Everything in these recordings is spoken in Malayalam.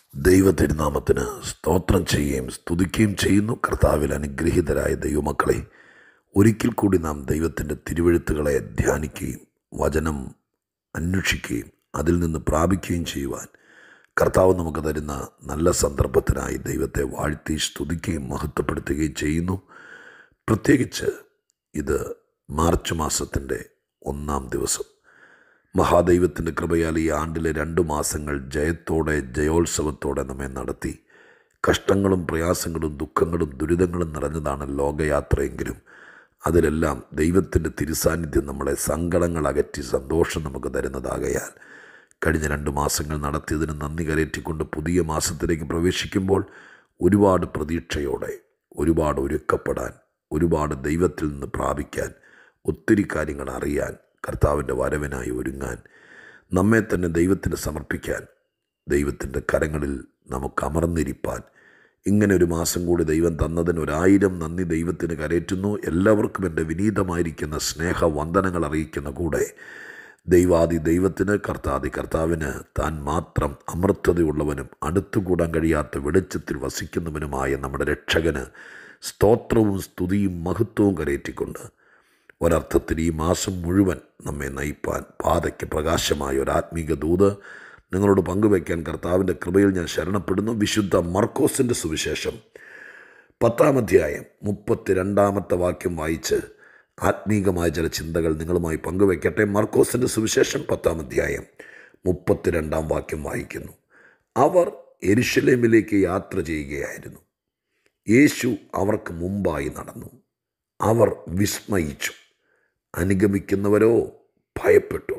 ദൈവ തിരുനാമത്തിന് സ്തോത്രം ചെയ്യുകയും സ്തുതിക്കുകയും ചെയ്യുന്നു കർത്താവിൽ അനുഗ്രഹീതരായ ദൈവമക്കളെ ഒരിക്കൽ കൂടി നാം ദൈവത്തിൻ്റെ തിരുവഴുത്തുകളെ ധ്യാനിക്കുകയും വചനം അന്വേഷിക്കുകയും അതിൽ നിന്ന് പ്രാപിക്കുകയും ചെയ്യുവാൻ കർത്താവ് നമുക്ക് തരുന്ന നല്ല സന്ദർഭത്തിനായി ദൈവത്തെ വാഴ്ത്തി സ്തുതിക്കുകയും മഹത്വപ്പെടുത്തുകയും ചെയ്യുന്നു പ്രത്യേകിച്ച് ഇത് മാർച്ച് മാസത്തിൻ്റെ ഒന്നാം ദിവസം മഹാദൈവത്തിൻ്റെ കൃപയാൽ ഈ ആണ്ടിലെ രണ്ട് മാസങ്ങൾ ജയത്തോടെ ജയോത്സവത്തോടെ നമ്മെ നടത്തി കഷ്ടങ്ങളും പ്രയാസങ്ങളും ദുഃഖങ്ങളും ദുരിതങ്ങളും നിറഞ്ഞതാണ് ലോകയാത്രയെങ്കിലും അതിലെല്ലാം ദൈവത്തിൻ്റെ തിരുസാന്നിധ്യം നമ്മളെ സങ്കടങ്ങൾ അകറ്റി സന്തോഷം നമുക്ക് തരുന്നതാകയാൽ കഴിഞ്ഞ രണ്ട് മാസങ്ങൾ നടത്തിയതിന് നന്ദി കരയറ്റിക്കൊണ്ട് പുതിയ മാസത്തിലേക്ക് പ്രവേശിക്കുമ്പോൾ ഒരുപാട് പ്രതീക്ഷയോടെ ഒരുപാട് ഒരുക്കപ്പെടാൻ ഒരുപാട് ദൈവത്തിൽ നിന്ന് പ്രാപിക്കാൻ ഒത്തിരി കാര്യങ്ങൾ അറിയാൻ കർത്താവിൻ്റെ വരവിനായി ഒരുങ്ങാൻ നമ്മെ തന്നെ ദൈവത്തിന് സമർപ്പിക്കാൻ ദൈവത്തിൻ്റെ കരങ്ങളിൽ നമുക്ക് അമർന്നിരിപ്പാൻ ഇങ്ങനെ ഒരു മാസം കൂടി ദൈവം തന്നതിന് ഒരായിരം നന്ദി ദൈവത്തിന് കരയറ്റുന്നു എല്ലാവർക്കും എൻ്റെ വിനീതമായിരിക്കുന്ന സ്നേഹ വന്ദനങ്ങൾ അറിയിക്കുന്ന കൂടെ ദൈവാദി ദൈവത്തിന് കർത്താദി കർത്താവിന് താൻ മാത്രം അമൃത്തതയുള്ളവനും അടുത്തുകൂടാൻ കഴിയാത്ത വെളിച്ചത്തിൽ വസിക്കുന്നവനുമായ നമ്മുടെ രക്ഷകന് സ്തോത്രവും സ്തുതിയും മഹത്വവും കരയറ്റിക്കൊണ്ട് ഒരർത്ഥത്തിൽ ഈ മാസം മുഴുവൻ നമ്മെ നയിപ്പാൻ പാതയ്ക്ക് പ്രകാശമായ ഒരു ആത്മീക ദൂത് നിങ്ങളോട് പങ്കുവയ്ക്കാൻ കർത്താവിൻ്റെ കൃപയിൽ ഞാൻ ശരണപ്പെടുന്നു വിശുദ്ധ മർക്കോസിൻ്റെ സുവിശേഷം പത്താം അധ്യായം മുപ്പത്തിരണ്ടാമത്തെ വാക്യം വായിച്ച് ആത്മീകമായ ചില ചിന്തകൾ നിങ്ങളുമായി പങ്കുവയ്ക്കട്ടെ മർക്കോസിൻ്റെ സുവിശേഷം പത്താം അധ്യായം മുപ്പത്തിരണ്ടാം വാക്യം വായിക്കുന്നു അവർ എരുഷലേമിലേക്ക് യാത്ര ചെയ്യുകയായിരുന്നു യേശു അവർക്ക് മുമ്പായി നടന്നു അവർ വിസ്മയിച്ചു അനുഗമിക്കുന്നവരോ ഭയപ്പെട്ടു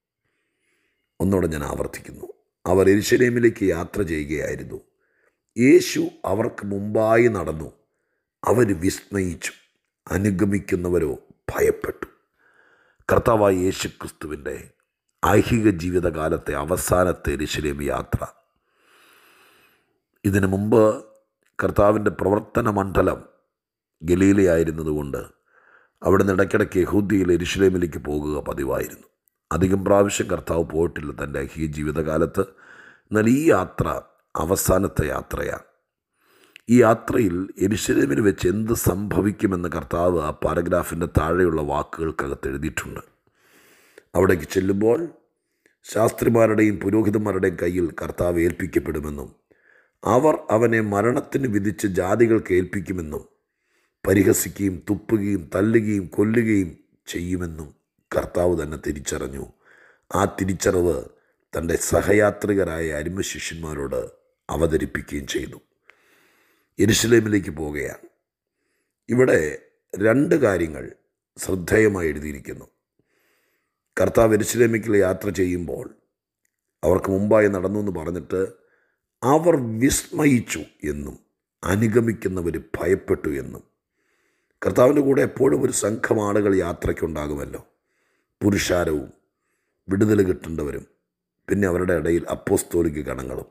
ഒന്നുകൂടെ ഞാൻ ആവർത്തിക്കുന്നു അവർ എരിശലേമിലേക്ക് യാത്ര ചെയ്യുകയായിരുന്നു യേശു അവർക്ക് മുമ്പായി നടന്നു അവർ വിസ്മയിച്ചു അനുഗമിക്കുന്നവരോ ഭയപ്പെട്ടു കർത്താവായ യേശു ക്രിസ്തുവിൻ്റെ ഐഹിക ജീവിതകാലത്തെ അവസാനത്തെ എരിശലേം യാത്ര ഇതിനു മുമ്പ് കർത്താവിൻ്റെ പ്രവർത്തന മണ്ഡലം ഗലീലയായിരുന്നതുകൊണ്ട് അവിടെ നിന്ന് ഇടയ്ക്കിടയ്ക്ക് യഹൂദിയിൽ എരുഷലേമിലേക്ക് പോകുക പതിവായിരുന്നു അധികം പ്രാവശ്യം കർത്താവ് പോയിട്ടില്ല തൻ്റെ ഈ ജീവിതകാലത്ത് എന്നാൽ ഈ യാത്ര അവസാനത്തെ യാത്രയാണ് ഈ യാത്രയിൽ എരുഷലേമിന് വെച്ച് എന്ത് സംഭവിക്കുമെന്ന് കർത്താവ് ആ പാരഗ്രാഫിൻ്റെ താഴെയുള്ള വാക്കുകൾക്കകത്ത് എഴുതിയിട്ടുണ്ട് അവിടേക്ക് ചെല്ലുമ്പോൾ ശാസ്ത്രിമാരുടെയും പുരോഹിതന്മാരുടെയും കയ്യിൽ കർത്താവ് ഏൽപ്പിക്കപ്പെടുമെന്നും അവർ അവനെ മരണത്തിന് വിധിച്ച് ജാതികൾക്ക് ഏൽപ്പിക്കുമെന്നും പരിഹസിക്കുകയും തുപ്പുകയും തല്ലുകയും കൊല്ലുകയും ചെയ്യുമെന്നും കർത്താവ് തന്നെ തിരിച്ചറിഞ്ഞു ആ തിരിച്ചറിവ് തൻ്റെ സഹയാത്രികരായ അരിമ ശിഷ്യന്മാരോട് അവതരിപ്പിക്കുകയും ചെയ്തു എരുസലേമിലേക്ക് പോവുകയാണ് ഇവിടെ രണ്ട് കാര്യങ്ങൾ ശ്രദ്ധേയമായി എഴുതിയിരിക്കുന്നു കർത്താവ് എരുസലേമിലേക്ക് യാത്ര ചെയ്യുമ്പോൾ അവർക്ക് മുമ്പായി നടന്നു എന്ന് പറഞ്ഞിട്ട് അവർ വിസ്മയിച്ചു എന്നും അനുഗമിക്കുന്നവർ ഭയപ്പെട്ടു എന്നും കർത്താവിൻ്റെ കൂടെ എപ്പോഴും ഒരു സംഘം ആളുകൾ യാത്രയ്ക്കുണ്ടാകുമല്ലോ പുരുഷാരവും വിടുതൽ കിട്ടേണ്ടവരും പിന്നെ അവരുടെ ഇടയിൽ അപ്പോസ്തോലിക ഗണങ്ങളും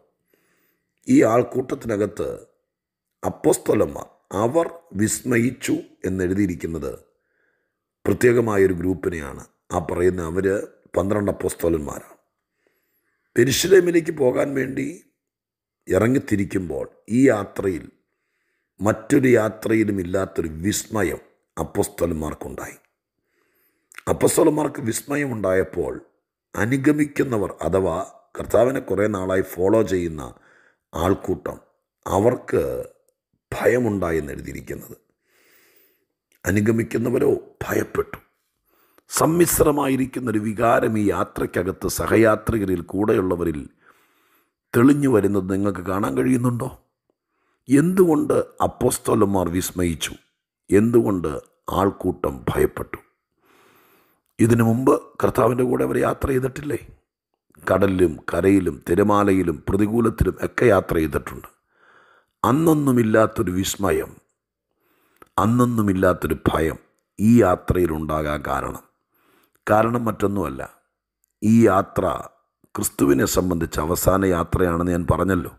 ഈ ആൾക്കൂട്ടത്തിനകത്ത് അപ്പോസ്തോലന്മാർ അവർ വിസ്മയിച്ചു എന്നെഴുതിയിരിക്കുന്നത് പ്രത്യേകമായൊരു ഗ്രൂപ്പിനെയാണ് ആ പറയുന്ന അവർ പന്ത്രണ്ട് അപ്പോസ്തോലന്മാരാണ് പെരിശിലേമിലേക്ക് പോകാൻ വേണ്ടി ഇറങ്ങിത്തിരിക്കുമ്പോൾ ഈ യാത്രയിൽ മറ്റൊരു യാത്രയിലും ഇല്ലാത്തൊരു വിസ്മയം അപ്പസ്തോലന്മാർക്കുണ്ടായി അപ്പസ്തോലന്മാർക്ക് വിസ്മയമുണ്ടായപ്പോൾ അനുഗമിക്കുന്നവർ അഥവാ കർത്താവിനെ കുറേ നാളായി ഫോളോ ചെയ്യുന്ന ആൾക്കൂട്ടം അവർക്ക് ഭയമുണ്ടായെന്ന് എഴുതിയിരിക്കുന്നത് അനുഗമിക്കുന്നവരോ ഭയപ്പെട്ടു സമ്മിശ്രമായിരിക്കുന്നൊരു വികാരം ഈ യാത്രയ്ക്കകത്ത് സഹയാത്രികരിൽ കൂടെയുള്ളവരിൽ തെളിഞ്ഞു വരുന്നത് നിങ്ങൾക്ക് കാണാൻ കഴിയുന്നുണ്ടോ എന്തുകൊണ്ട് അപ്പോസ്തോലന്മാർ വിസ്മയിച്ചു എന്തുകൊണ്ട് ആൾക്കൂട്ടം ഭയപ്പെട്ടു ഇതിനു മുമ്പ് കർത്താവിൻ്റെ കൂടെ അവർ യാത്ര ചെയ്തിട്ടില്ലേ കടലിലും കരയിലും തിരമാലയിലും പ്രതികൂലത്തിലും ഒക്കെ യാത്ര ചെയ്തിട്ടുണ്ട് അന്നൊന്നുമില്ലാത്തൊരു വിസ്മയം അന്നൊന്നുമില്ലാത്തൊരു ഭയം ഈ യാത്രയിൽ ഉണ്ടാകാൻ കാരണം കാരണം മറ്റൊന്നുമല്ല ഈ യാത്ര ക്രിസ്തുവിനെ സംബന്ധിച്ച് അവസാന യാത്രയാണെന്ന് ഞാൻ പറഞ്ഞല്ലോ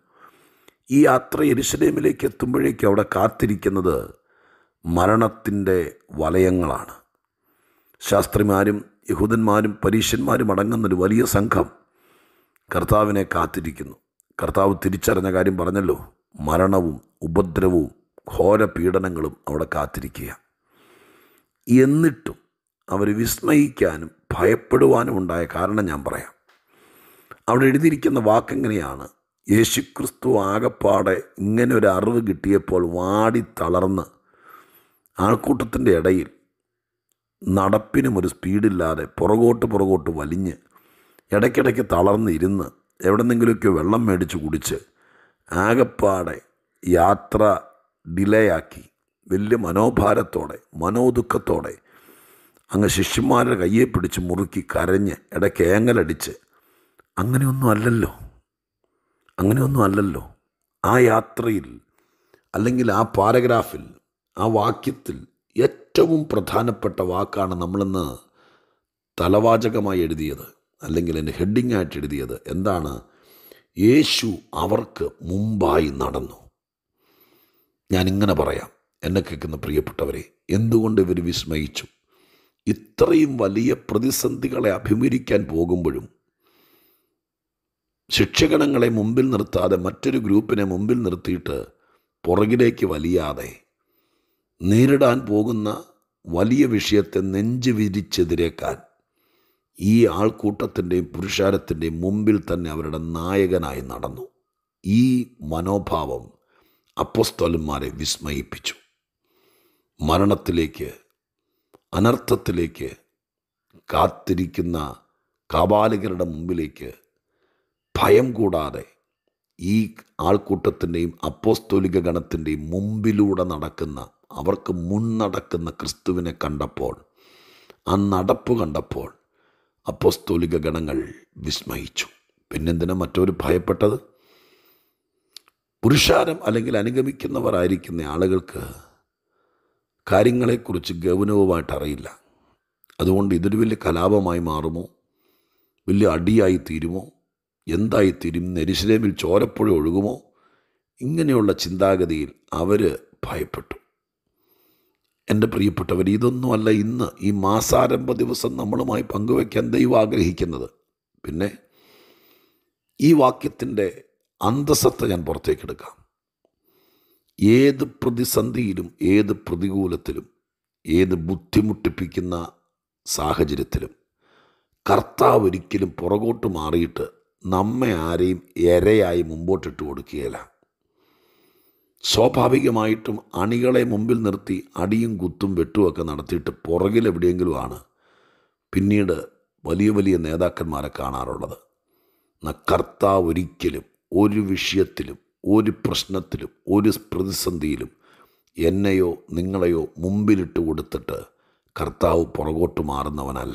ഈ യാത്ര എരുസലേമിലേക്ക് എത്തുമ്പോഴേക്കും അവിടെ കാത്തിരിക്കുന്നത് മരണത്തിൻ്റെ വലയങ്ങളാണ് ശാസ്ത്രിമാരും യഹൂദന്മാരും പരീശന്മാരും അടങ്ങുന്നൊരു വലിയ സംഘം കർത്താവിനെ കാത്തിരിക്കുന്നു കർത്താവ് തിരിച്ചറിഞ്ഞ കാര്യം പറഞ്ഞല്ലോ മരണവും ഉപദ്രവവും ഘോര പീഡനങ്ങളും അവിടെ കാത്തിരിക്കുക എന്നിട്ടും അവർ വിസ്മയിക്കാനും ഭയപ്പെടുവാനും ഉണ്ടായ കാരണം ഞാൻ പറയാം അവിടെ എഴുതിയിരിക്കുന്ന വാക്കെങ്ങനെയാണ് യേശുക്രിസ്തു ആകപ്പാടെ ഇങ്ങനെ ഒരു അറിവ് കിട്ടിയപ്പോൾ വാടി തളർന്ന് ആൾക്കൂട്ടത്തിൻ്റെ ഇടയിൽ നടപ്പിനും ഒരു സ്പീഡില്ലാതെ പുറകോട്ട് പുറകോട്ട് വലിഞ്ഞ് ഇടയ്ക്കിടയ്ക്ക് തളർന്നിരുന്ന് എവിടെന്നെങ്കിലുമൊക്കെ വെള്ളം മേടിച്ച് കുടിച്ച് ആകപ്പാടെ യാത്ര ഡിലേ ആക്കി വലിയ മനോഭാരത്തോടെ മനോദുഃഖത്തോടെ അങ്ങ് ശിഷ്യന്മാരുടെ കയ്യെ പിടിച്ച് മുറുക്കി കരഞ്ഞ് ഇടയ്ക്ക് ഏങ്ങലടിച്ച് അങ്ങനെയൊന്നും അല്ലല്ലോ അങ്ങനെയൊന്നും അല്ലല്ലോ ആ യാത്രയിൽ അല്ലെങ്കിൽ ആ പാരഗ്രാഫിൽ ആ വാക്യത്തിൽ ഏറ്റവും പ്രധാനപ്പെട്ട വാക്കാണ് നമ്മളിന്ന് തലവാചകമായി എഴുതിയത് അല്ലെങ്കിൽ എൻ്റെ ഹെഡിങ് ആയിട്ട് എഴുതിയത് എന്താണ് യേശു അവർക്ക് മുമ്പായി നടന്നു ഞാനിങ്ങനെ പറയാം എന്നെ കേൾക്കുന്ന പ്രിയപ്പെട്ടവരെ എന്തുകൊണ്ട് ഇവർ വിസ്മയിച്ചു ഇത്രയും വലിയ പ്രതിസന്ധികളെ അഭിമുഖീകരിക്കാൻ പോകുമ്പോഴും ശിക്ഷകണങ്ങളെ മുമ്പിൽ നിർത്താതെ മറ്റൊരു ഗ്രൂപ്പിനെ മുമ്പിൽ നിർത്തിയിട്ട് പുറകിലേക്ക് വലിയാതെ നേരിടാൻ പോകുന്ന വലിയ വിഷയത്തെ നെഞ്ചു വിരിച്ചെതിരേക്കാൻ ഈ ആൾക്കൂട്ടത്തിൻ്റെയും പുരുഷാരത്തിൻ്റെയും മുമ്പിൽ തന്നെ അവരുടെ നായകനായി നടന്നു ഈ മനോഭാവം അപ്പസ്തോലന്മാരെ വിസ്മയിപ്പിച്ചു മരണത്തിലേക്ക് അനർത്ഥത്തിലേക്ക് കാത്തിരിക്കുന്ന കാപാലികരുടെ മുമ്പിലേക്ക് ഭയം കൂടാതെ ഈ ആൾക്കൂട്ടത്തിൻ്റെയും അപ്പോസ്തോലിക ഗണത്തിൻ്റെയും മുമ്പിലൂടെ നടക്കുന്ന അവർക്ക് മുന്നടക്കുന്ന ക്രിസ്തുവിനെ കണ്ടപ്പോൾ ആ നടപ്പ് കണ്ടപ്പോൾ അപ്പോസ്തോലിക ഗണങ്ങൾ വിസ്മയിച്ചു പിന്നെന്തിനാ മറ്റൊരു ഭയപ്പെട്ടത് പുരുഷാരം അല്ലെങ്കിൽ അനുഗമിക്കുന്നവരായിരിക്കുന്ന ആളുകൾക്ക് കാര്യങ്ങളെക്കുറിച്ച് ഗൗനവുമായിട്ട് അറിയില്ല അതുകൊണ്ട് ഇതൊരു വലിയ കലാപമായി മാറുമോ വലിയ അടിയായി തീരുമോ എന്തായി തീരും നെരിശിലേമിൽ ചോരപ്പുഴ ഒഴുകുമോ ഇങ്ങനെയുള്ള ചിന്താഗതിയിൽ അവർ ഭയപ്പെട്ടു എൻ്റെ പ്രിയപ്പെട്ടവർ ഇതൊന്നുമല്ല ഇന്ന് ഈ മാസാരംഭ ദിവസം നമ്മളുമായി പങ്കുവയ്ക്കാൻ ദൈവം ആഗ്രഹിക്കുന്നത് പിന്നെ ഈ വാക്യത്തിൻ്റെ അന്തസത്ത ഞാൻ പുറത്തേക്കെടുക്കാം ഏത് പ്രതിസന്ധിയിലും ഏത് പ്രതികൂലത്തിലും ഏത് ബുദ്ധിമുട്ടിപ്പിക്കുന്ന സാഹചര്യത്തിലും കർത്താവ് ഒരിക്കലും പുറകോട്ട് മാറിയിട്ട് നമ്മെ ആരെയും ഇരയായി മുമ്പോട്ടിട്ട് കൊടുക്കുകയില്ല സ്വാഭാവികമായിട്ടും അണികളെ മുമ്പിൽ നിർത്തി അടിയും കുത്തും വെട്ടുമൊക്കെ നടത്തിയിട്ട് പുറകിൽ എവിടെയെങ്കിലുമാണ് പിന്നീട് വലിയ വലിയ നേതാക്കന്മാരെ കാണാറുള്ളത് എന്നാൽ കർത്താവ് ഒരിക്കലും ഒരു വിഷയത്തിലും ഒരു പ്രശ്നത്തിലും ഒരു പ്രതിസന്ധിയിലും എന്നെയോ നിങ്ങളെയോ മുമ്പിലിട്ട് കൊടുത്തിട്ട് കർത്താവ് പുറകോട്ട് മാറുന്നവനല്ല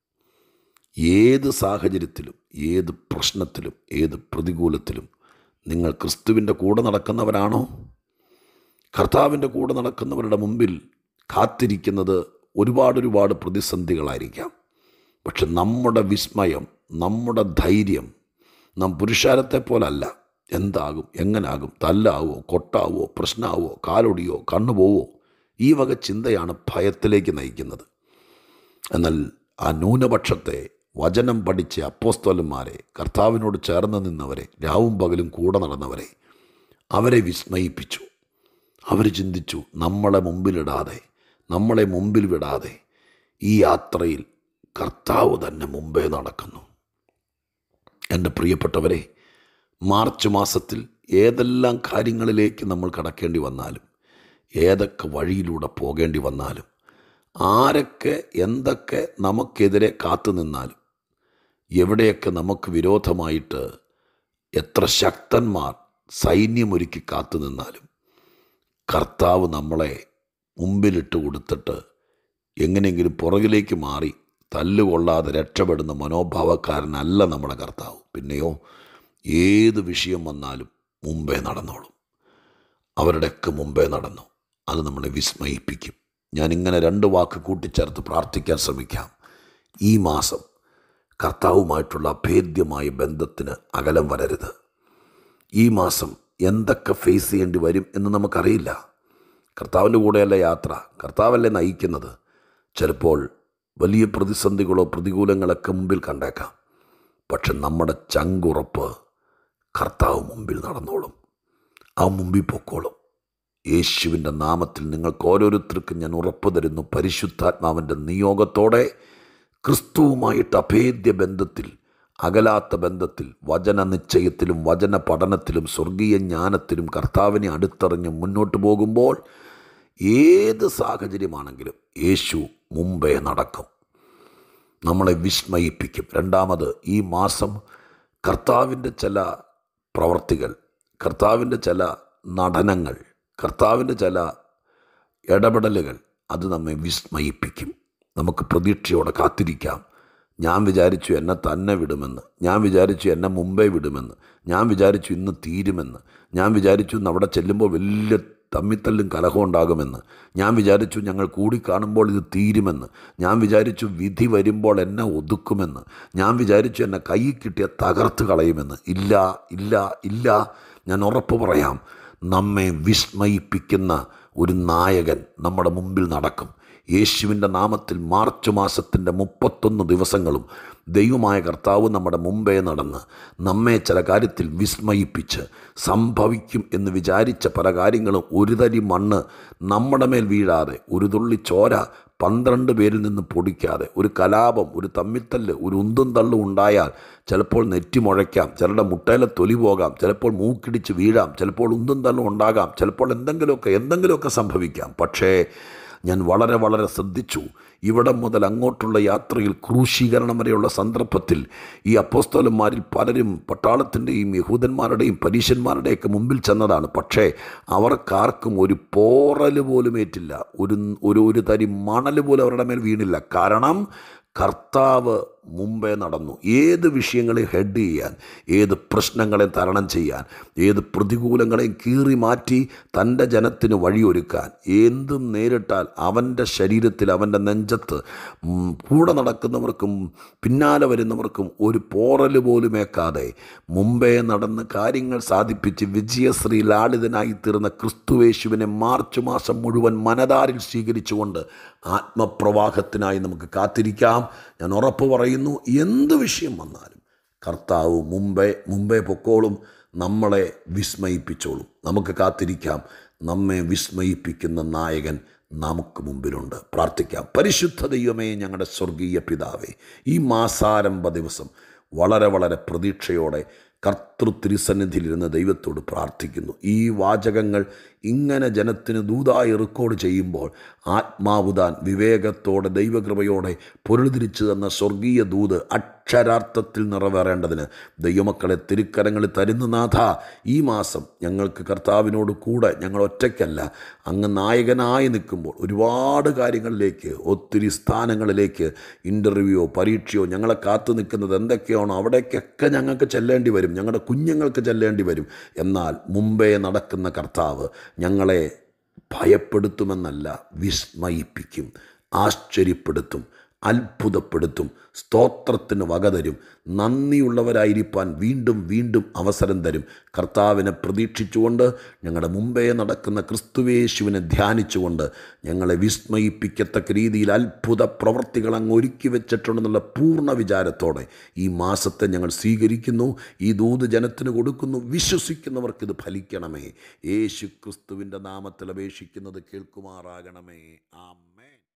ഏത് സാഹചര്യത്തിലും ഏത് പ്രശ്നത്തിലും ഏത് പ്രതികൂലത്തിലും നിങ്ങൾ ക്രിസ്തുവിൻ്റെ കൂടെ നടക്കുന്നവരാണോ കർത്താവിൻ്റെ കൂടെ നടക്കുന്നവരുടെ മുമ്പിൽ കാത്തിരിക്കുന്നത് ഒരുപാട് ഒരുപാട് പ്രതിസന്ധികളായിരിക്കാം പക്ഷെ നമ്മുടെ വിസ്മയം നമ്മുടെ ധൈര്യം നാം പുരുഷാരത്തെ പോലല്ല എന്താകും എങ്ങനാകും തല്ലാവോ കൊട്ടാവോ പ്രശ്നമാവോ കാലൊടിയോ കണ്ണു പോവോ ഈ വക ചിന്തയാണ് ഭയത്തിലേക്ക് നയിക്കുന്നത് എന്നാൽ ആ ന്യൂനപക്ഷത്തെ വചനം പഠിച്ച അപ്പോസ്തോലന്മാരെ കർത്താവിനോട് ചേർന്ന് നിന്നവരെ രാവും പകലും കൂടെ നടന്നവരെ അവരെ വിസ്മയിപ്പിച്ചു അവർ ചിന്തിച്ചു നമ്മളെ മുമ്പിലിടാതെ നമ്മളെ മുമ്പിൽ വിടാതെ ഈ യാത്രയിൽ കർത്താവ് തന്നെ മുമ്പേ നടക്കുന്നു എൻ്റെ പ്രിയപ്പെട്ടവരെ മാർച്ച് മാസത്തിൽ ഏതെല്ലാം കാര്യങ്ങളിലേക്ക് നമ്മൾ കടക്കേണ്ടി വന്നാലും ഏതൊക്കെ വഴിയിലൂടെ പോകേണ്ടി വന്നാലും ആരൊക്കെ എന്തൊക്കെ നമുക്കെതിരെ കാത്തു നിന്നാലും എവിടെയൊക്കെ നമുക്ക് വിരോധമായിട്ട് എത്ര ശക്തന്മാർ സൈന്യമൊരുക്കി കാത്തു നിന്നാലും കർത്താവ് നമ്മളെ മുമ്പിലിട്ട് കൊടുത്തിട്ട് എങ്ങനെയെങ്കിലും പുറകിലേക്ക് മാറി തല്ലുകൊള്ളാതെ രക്ഷപ്പെടുന്ന മനോഭാവക്കാരനല്ല നമ്മുടെ കർത്താവ് പിന്നെയോ ഏത് വിഷയം വന്നാലും മുമ്പേ നടന്നോളും അവരുടെയൊക്കെ മുമ്പേ നടന്നു അത് നമ്മളെ വിസ്മയിപ്പിക്കും ഞാനിങ്ങനെ രണ്ട് വാക്ക് കൂട്ടിച്ചേർത്ത് പ്രാർത്ഥിക്കാൻ ശ്രമിക്കാം ഈ മാസം കർത്താവുമായിട്ടുള്ള അഭേദ്യമായ ബന്ധത്തിന് അകലം വരരുത് ഈ മാസം എന്തൊക്കെ ഫേസ് ചെയ്യേണ്ടി വരും എന്ന് നമുക്കറിയില്ല കർത്താവിൻ്റെ കൂടെയല്ല യാത്ര കർത്താവല്ലേ നയിക്കുന്നത് ചിലപ്പോൾ വലിയ പ്രതിസന്ധികളോ പ്രതികൂലങ്ങളൊക്കെ മുമ്പിൽ കണ്ടേക്കാം പക്ഷെ നമ്മുടെ ചങ്കുറപ്പ് കർത്താവ് മുമ്പിൽ നടന്നോളും ആ മുമ്പിൽ പൊക്കോളും യേശുവിൻ്റെ നാമത്തിൽ നിങ്ങൾക്ക് ഓരോരുത്തർക്കും ഞാൻ ഉറപ്പ് തരുന്നു പരിശുദ്ധാത്മാവിൻ്റെ നിയോഗത്തോടെ ക്രിസ്തുവുമായിട്ട് അഭേദ്യ ബന്ധത്തിൽ അകലാത്ത ബന്ധത്തിൽ വചന നിശ്ചയത്തിലും വചന പഠനത്തിലും സ്വർഗീയ ജ്ഞാനത്തിലും കർത്താവിനെ അടുത്തറിഞ്ഞ് മുന്നോട്ട് പോകുമ്പോൾ ഏത് സാഹചര്യമാണെങ്കിലും യേശു മുമ്പേ നടക്കും നമ്മളെ വിസ്മയിപ്പിക്കും രണ്ടാമത് ഈ മാസം കർത്താവിൻ്റെ ചില പ്രവർത്തികൾ കർത്താവിൻ്റെ ചില നടനങ്ങൾ കർത്താവിൻ്റെ ചില ഇടപെടലുകൾ അത് നമ്മെ വിസ്മയിപ്പിക്കും നമുക്ക് പ്രതീക്ഷയോടെ കാത്തിരിക്കാം ഞാൻ വിചാരിച്ചു എന്നെ തന്നെ വിടുമെന്ന് ഞാൻ വിചാരിച്ചു എന്നെ മുമ്പേ വിടുമെന്ന് ഞാൻ വിചാരിച്ചു ഇന്ന് തീരുമെന്ന് ഞാൻ വിചാരിച്ചു ഇന്ന് അവിടെ ചെല്ലുമ്പോൾ വലിയ തമ്മിത്തല്ലും കലഹം ഉണ്ടാകുമെന്ന് ഞാൻ വിചാരിച്ചു ഞങ്ങൾ കൂടി കാണുമ്പോൾ ഇത് തീരുമെന്ന് ഞാൻ വിചാരിച്ചു വിധി വരുമ്പോൾ എന്നെ ഒതുക്കുമെന്ന് ഞാൻ വിചാരിച്ചു എന്നെ കൈ കിട്ടിയ തകർത്ത് കളയുമെന്ന് ഇല്ല ഇല്ല ഇല്ല ഞാൻ ഉറപ്പ് പറയാം നമ്മെ വിസ്മയിപ്പിക്കുന്ന ഒരു നായകൻ നമ്മുടെ മുമ്പിൽ നടക്കും യേശുവിൻ്റെ നാമത്തിൽ മാർച്ച് മാസത്തിൻ്റെ മുപ്പത്തൊന്ന് ദിവസങ്ങളും ദൈവമായ കർത്താവ് നമ്മുടെ മുമ്പേ നടന്ന് നമ്മെ ചില കാര്യത്തിൽ വിസ്മയിപ്പിച്ച് സംഭവിക്കും എന്ന് വിചാരിച്ച പല കാര്യങ്ങളും ഒരു തരി മണ്ണ് നമ്മുടെ മേൽ വീഴാതെ ഒരു തുള്ളി ചോര പന്ത്രണ്ട് പേരിൽ നിന്ന് പൊടിക്കാതെ ഒരു കലാപം ഒരു തമ്മിത്തല്ല് ഒരു ഉന്തും തള്ളും ഉണ്ടായാൽ ചിലപ്പോൾ നെറ്റി മുഴയ്ക്കാം ചിലരുടെ മുട്ടയിലെ തൊലി പോകാം ചിലപ്പോൾ മൂക്കിടിച്ച് വീഴാം ചിലപ്പോൾ ഉന്തും തള്ളും ഉണ്ടാകാം ചിലപ്പോൾ എന്തെങ്കിലുമൊക്കെ എന്തെങ്കിലുമൊക്കെ സംഭവിക്കാം പക്ഷേ ഞാൻ വളരെ വളരെ ശ്രദ്ധിച്ചു ഇവിടം മുതൽ അങ്ങോട്ടുള്ള യാത്രയിൽ ക്രൂശീകരണം വരെയുള്ള സന്ദർഭത്തിൽ ഈ അപ്പോസ്തോലന്മാരിൽ പലരും പട്ടാളത്തിൻ്റെയും യഹൂദന്മാരുടെയും പരീശന്മാരുടെയൊക്കെ മുമ്പിൽ ചെന്നതാണ് പക്ഷേ അവർക്കാർക്കും ഒരു പോറൽ പോലും ഏറ്റില്ല ഒരു ഒരു ഒരു തരി മണൽ പോലും അവരുടെ മേൽ വീണില്ല കാരണം കർത്താവ് മുമ്പേ നടന്നു ഏത് വിഷയങ്ങളെ ഹെഡ് ചെയ്യാൻ ഏത് പ്രശ്നങ്ങളെ തരണം ചെയ്യാൻ ഏത് പ്രതികൂലങ്ങളെയും കീറി മാറ്റി തൻ്റെ ജനത്തിന് വഴിയൊരുക്കാൻ എന്തും നേരിട്ടാൽ അവൻ്റെ ശരീരത്തിൽ അവൻ്റെ നെഞ്ചത്ത് ഉം, കൂടെ നടക്കുന്നവർക്കും പിന്നാലെ വരുന്നവർക്കും ഒരു പോറൽ പോലും ഏക്കാതെ മുമ്പേ നടന്ന് കാര്യങ്ങൾ സാധിപ്പിച്ച് വിജയശ്രീ ലാളിതനായി തീർന്ന ക്രിസ്തുവേശുവിനെ മാർച്ച് മാസം മുഴുവൻ മനതാരിൽ സ്വീകരിച്ചുകൊണ്ട് ആത്മപ്രവാഹത്തിനായി നമുക്ക് കാത്തിരിക്കാം ഞാൻ ഉറപ്പ് പറയുന്നു എന്ത് വിഷയം വന്നാലും കർത്താവ് മുമ്പേ മുമ്പേ പൊക്കോളും നമ്മളെ വിസ്മയിപ്പിച്ചോളും നമുക്ക് കാത്തിരിക്കാം നമ്മെ വിസ്മയിപ്പിക്കുന്ന നായകൻ നമുക്ക് മുമ്പിലുണ്ട് പ്രാർത്ഥിക്കാം പരിശുദ്ധ ദൈവമേ ഞങ്ങളുടെ സ്വർഗീയ പിതാവേ ഈ മാസാരംഭ ദിവസം വളരെ വളരെ പ്രതീക്ഷയോടെ കർത്തൃ തിരുസന്നിധിയിലിരുന്ന് ദൈവത്തോട് പ്രാർത്ഥിക്കുന്നു ഈ വാചകങ്ങൾ ഇങ്ങനെ ജനത്തിന് ദൂതായി റെക്കോർഡ് ചെയ്യുമ്പോൾ ആത്മാവുതാൻ വിവേകത്തോടെ ദൈവകൃപയോടെ പൊരുതിരിച്ചു തന്ന സ്വർഗീയ ദൂത് അക്ഷരാർത്ഥത്തിൽ നിറവേറേണ്ടതിന് ദൈവമക്കളെ തിരുക്കരങ്ങളിൽ തരുന്ന നാഥ ഈ മാസം ഞങ്ങൾക്ക് കർത്താവിനോട് കൂടെ ഞങ്ങൾ ഒറ്റയ്ക്കല്ല അങ്ങ് നായകനായി നിൽക്കുമ്പോൾ ഒരുപാട് കാര്യങ്ങളിലേക്ക് ഒത്തിരി സ്ഥാനങ്ങളിലേക്ക് ഇൻ്റർവ്യൂയോ പരീക്ഷയോ ഞങ്ങളെ കാത്തു നിൽക്കുന്നത് എന്തൊക്കെയാണോ അവിടേക്കൊക്കെ ഞങ്ങൾക്ക് ചെല്ലേണ്ടി വരും ഞങ്ങളുടെ കുഞ്ഞുങ്ങൾക്ക് ചെല്ലേണ്ടി വരും എന്നാൽ മുമ്പേ നടക്കുന്ന കർത്താവ് ഞങ്ങളെ ഭയപ്പെടുത്തുമെന്നല്ല വിസ്മയിപ്പിക്കും ആശ്ചര്യപ്പെടുത്തും അത്ഭുതപ്പെടുത്തും സ്തോത്രത്തിന് വക തരും നന്ദിയുള്ളവരായിരിക്കാൻ വീണ്ടും വീണ്ടും അവസരം തരും കർത്താവിനെ പ്രതീക്ഷിച്ചുകൊണ്ട് ഞങ്ങളുടെ മുമ്പേ നടക്കുന്ന ക്രിസ്തുവേശുവിനെ ധ്യാനിച്ചുകൊണ്ട് ഞങ്ങളെ വിസ്മയിപ്പിക്കത്തക്ക രീതിയിൽ അത്ഭുത പ്രവർത്തികൾ അങ്ങ് ഒരുക്കി വെച്ചിട്ടുണ്ടെന്നുള്ള പൂർണ്ണ വിചാരത്തോടെ ഈ മാസത്തെ ഞങ്ങൾ സ്വീകരിക്കുന്നു ഈ ദൂത് ജനത്തിന് കൊടുക്കുന്നു വിശ്വസിക്കുന്നവർക്ക് ഇത് ഫലിക്കണമേ യേശു ക്രിസ്തുവിൻ്റെ നാമത്തിൽ അപേക്ഷിക്കുന്നത് കേൾക്കുമാറാകണമേ ആം